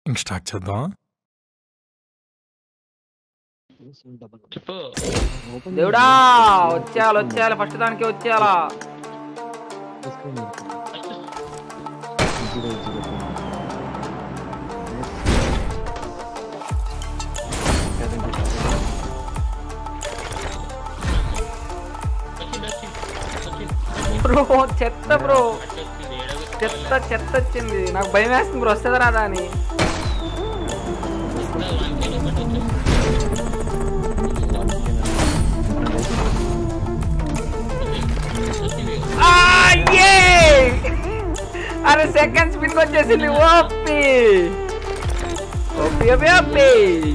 ఇంక స్టార్ట్ చేద్దాం చెప్పు దేవుడా వచ్చేయాలి వచ్చేయాలి ఫస్ట్ దానికి వచ్చేయాలా బ్రో చెత్త బ్రో చెత్త చెత్త వచ్చింది నాకు భయం వేస్తుంది బ్రో వస్తుంది రాదా అని ఆ, yay! అరే సెకండ్ స్పిన్ వచ్చేసింది ఓపి ఓపి ఓపి ఓపి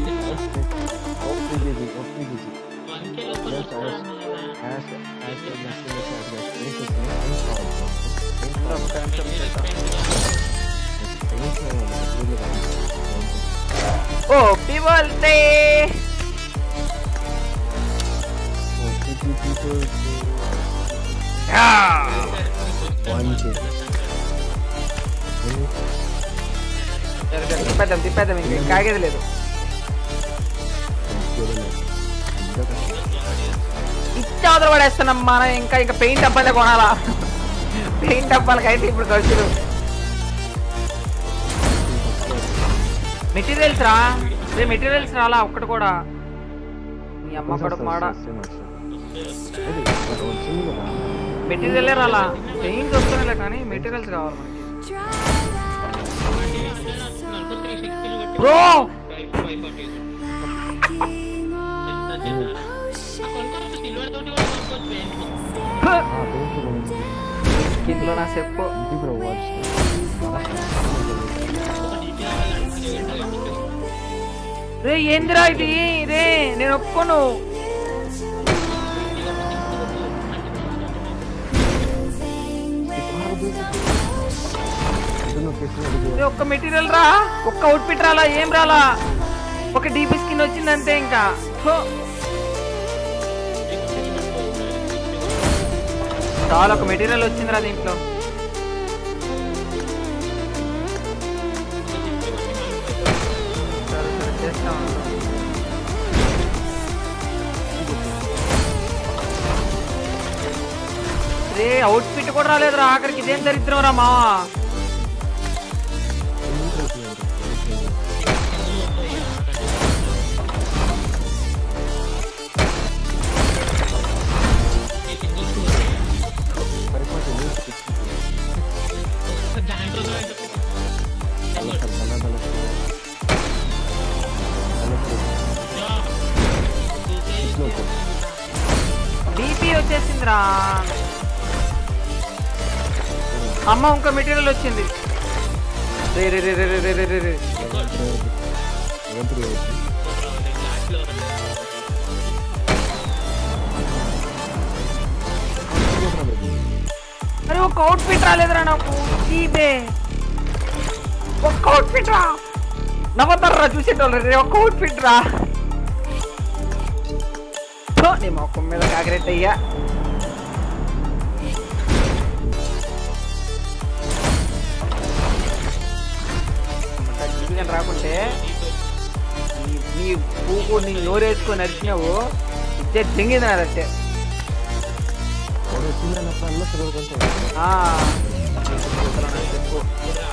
ఓపి బోల్తే తిప్పేద్దాం తిప్పేద్దాం ఇంక కాగేది లేదు ఇచ్చావతల పడేస్తున్నాం మనం ఇంకా ఇంకా పెయింట్ డబ్బాలే కొనాలా పెయింట్ డబ్బాలకి అయితే ఇప్పుడు ఖర్చులు మెటీరియల్స్ రా రే మెటీరియల్స్ రాలా ఒక్కటి కూడా మీ అమ్మ కూడా మాడ మెటీరియలే రాలా పెయింట్ వస్తున్నాయి కానీ మెటీరియల్స్ కావాలి మనకి బ్రో ఇందులో నా చెప్పు రే ఏందిరా ఇది రే నేను ఒప్పుకోను రే, ఒక్క మెటీరియల్ రా ఒక్క అవుట్ఫిట్ రాలా ఏం రాలా ఒక డీపీ స్కిన్ వచ్చింది అంతే ఇంకా ఫో. చాలా ఒక మెటీరియల్ వచ్చిందిరా దీంట్లో సరే, సరే, చేస్తా ఉండు. రే అవుట్ఫిట్ కూడా రాలేదురా ఆఖరికి ఇదేం దరిద్రం రా మావా డీపీ వచ్చేసిందిరా అమ్మ ఇంకో మెటీరియల్ వచ్చింది రే రే రే రే రే రే రే రే అరే ఒక అవుట్ఫిట్ రాలేదురా నాకు చీబే ఒక్క అవుట్ఫిట్ రా నవ్వుతారా చూసేటోళ్ళు రే ఒక్క అవుట్ఫిట్ రా థో, నీ మొక్కం మీద కాకరెట్ అయ్యా జీవితం రాకుంటే నీ- నీ పువ్వు నీ నోరేసుకొని నడిచినావు ఇచ్చే తెంగింది నాదంటే ఆ, చెప్పు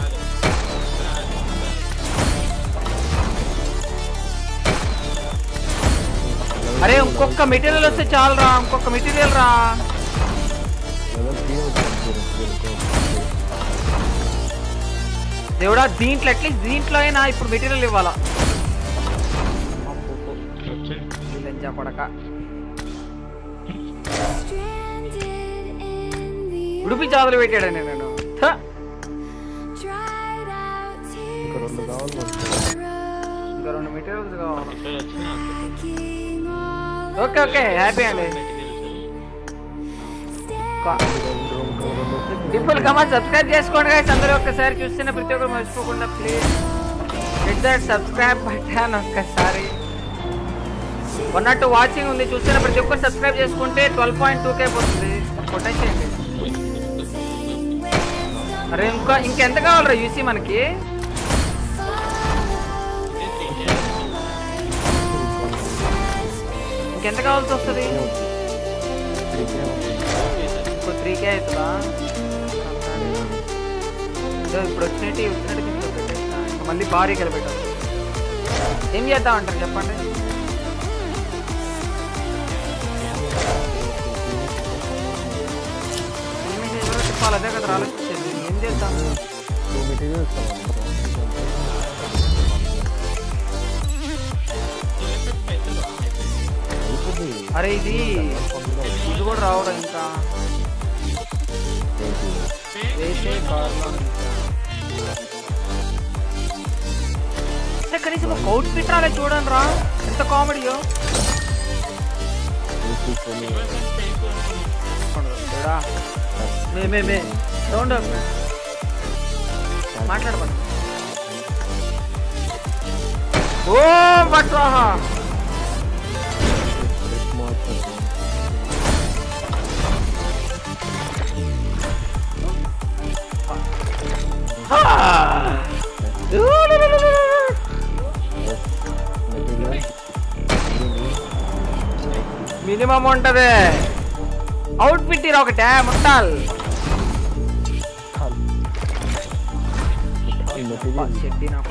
అరే ఇంకొక మెటీరియల్ వస్తే చాలు రా ఇంకొక మెటీరియల్ రా దేవుడా దీంట్లో అట్లీస్ట్ దీంట్లో అయినా ఇప్పుడు మెటీరియల్ ఇవ్వాలా లంచా కొడక ఉడిపి చాదులు పెట్టాడు నేను థ. ఇంకా రెండు మెటీరియల్స్ కావాలి ఓకే ఓకే హ్యాపీ అండి సింపుల్ కమా సబ్స్క్రైబ్ చేసుకోండి guys అందరూ ఒక్కసారి చూస్తున్న ప్రతి ఒక్కరు మర్చిపోకుండా please hit that subscribe button ఒక్కసారి వన్ నాట్ టూ వాచింగ్ ఉంది చూస్తున్న ప్రతి ఒక్కరు సబ్స్క్రైబ్ చేసుకుంటే ట్వెల్వ్ పాయింట్ టూ కే పోతుంది కొట్టేసేయండి అరే ఇంకా ఇంకెంత కావాలరా యూసీ మనకి ఇంకెంత కావాల్సి వస్తుంది ఇంకో త్రీ కే అవుతుందా ఇదో ఇప్పుడు వచ్చినట్టు వచ్చినట్టు ఇంట్లో పెట్టేస్తా ఇంకా మళ్ళీ భారీ కలిపెట్టాలి ఏం చేద్దామంటారు చెప్పండి ఏం చేయాలో చెప్పాలి అదే కదా ఆలోచించేది ఏం చేద్దాం అరే ఇది ఇది కూడా రావడం ఇంకా వేసే కార్లో అరే కనీసం ఒక అవుట్ ఫిట్ రాలే చూడండి రా ఎంత కామెడీయో చూడా మే మే మే రౌండ్ మాట్లాడబడి ఓ బట్రాహా మినిమం ఉంటది అవుట్ ఫిట్ ఇరా ఒకటే ముట్టాల్ చెట్టి నాకు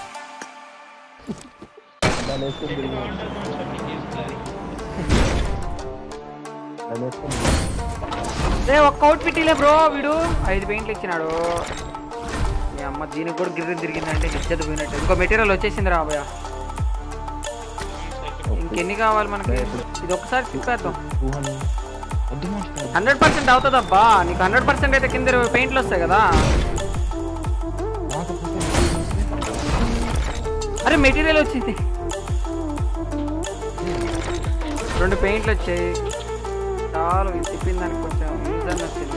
రే ఒక్క అవుట్ ఫిట్ ఇలే బ్రో వీడు ఐదు పెయింట్లు ఇచ్చినాడు మీ అమ్మ దీనికి కూడా గిర్రె తిరిగిందంటే ఇచ్చేది పోయినట్టు ఇంకో మెటీరియల్ వచ్చేసింది రా భయ ఇంకెన్ని కావాలి మనకి ఇది ఒకసారి తిప్పేద్దాం హండ్రెడ్ పర్సెంట్ అవుతుందబ్బా నీకు హండ్రెడ్ పర్సెంట్ అయితే కింద పెయింట్లు వస్తాయి కదా అరే మెటీరియల్ వచ్చింది రెండు పెయింట్లు వచ్చాయి చాలు ఇది తిప్పిన దానికి కొంచెం యూజ్ అని వచ్చింది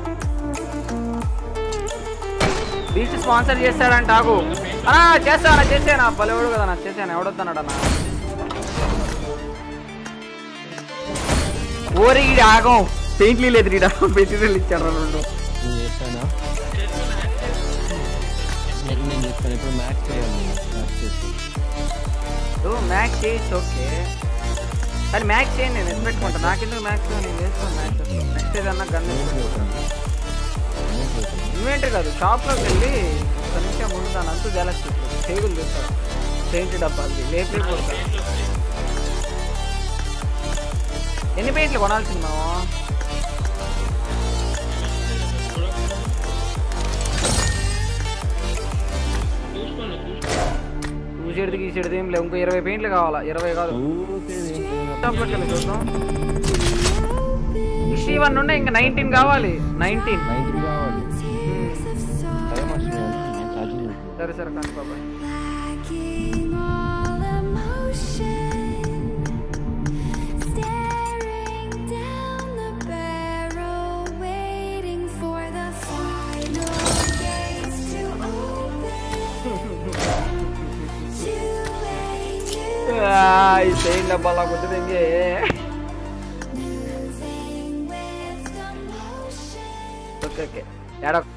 బీచ్ స్పాన్సర్ చేస్తాడంట ఆగు అన్నా చేస్తానా చేసానా బలెవడు కదా నా చేసాను ఎవడొద్దన్నాడు అన్న ఓరి ఈడు ఆగం పెయింట్లు లేదు రీడా మెటీరియల్ ఇచ్చాడు రా రెండు నేను చెప్తాను ఇప్పుడు మ్యాథ్స్ చేయాలి మ్యాథ్స్ చేసి మ్యాథ్స్ చేయొచ్చు ఓకే కానీ మ్యాథ్స్ చేయండి నేను ఎత్తి పెట్టుకుంటా నాకెందుకు మ్యాథ్స్ నేను వేసుకోను మ్యాథ్స్ నెక్స్ట్ ఏదన్నా గన్ ఇన్వెంటరీ కాదు షాప్లోకి వెళ్ళి ఒక నిమిషం ముందు దాని అంతు జలస్ టేబుల్ చూస్తారు పెయింట్ డబ్బాలు లేపి పోతారు ఎన్ని పెయింట్లు కొనాల్సింది మనం చూసేటిది గీసేటిది ఏం లేవు ఇంకో ఇరవై పెయింట్లు కావాలా ఇరవై కాదు షాప్లోకి వెళ్ళి చూద్దాం హిస్టరీ వన్ ఉండే ఇంకా నైన్టీన్ కావాలి నైన్టీన్ నైన్టీన్ కావాలి టైం వస్తుంది నేను ఛార్జింగ్ సరే సరే కానీ బాబాయ్ Lacking all emotion, staring down the barrel, waiting for the final gates to open. To a new ఈ పెయింట్ డబ్బాలా కొద్దిగా moving with the motion. Okay okay ఏడ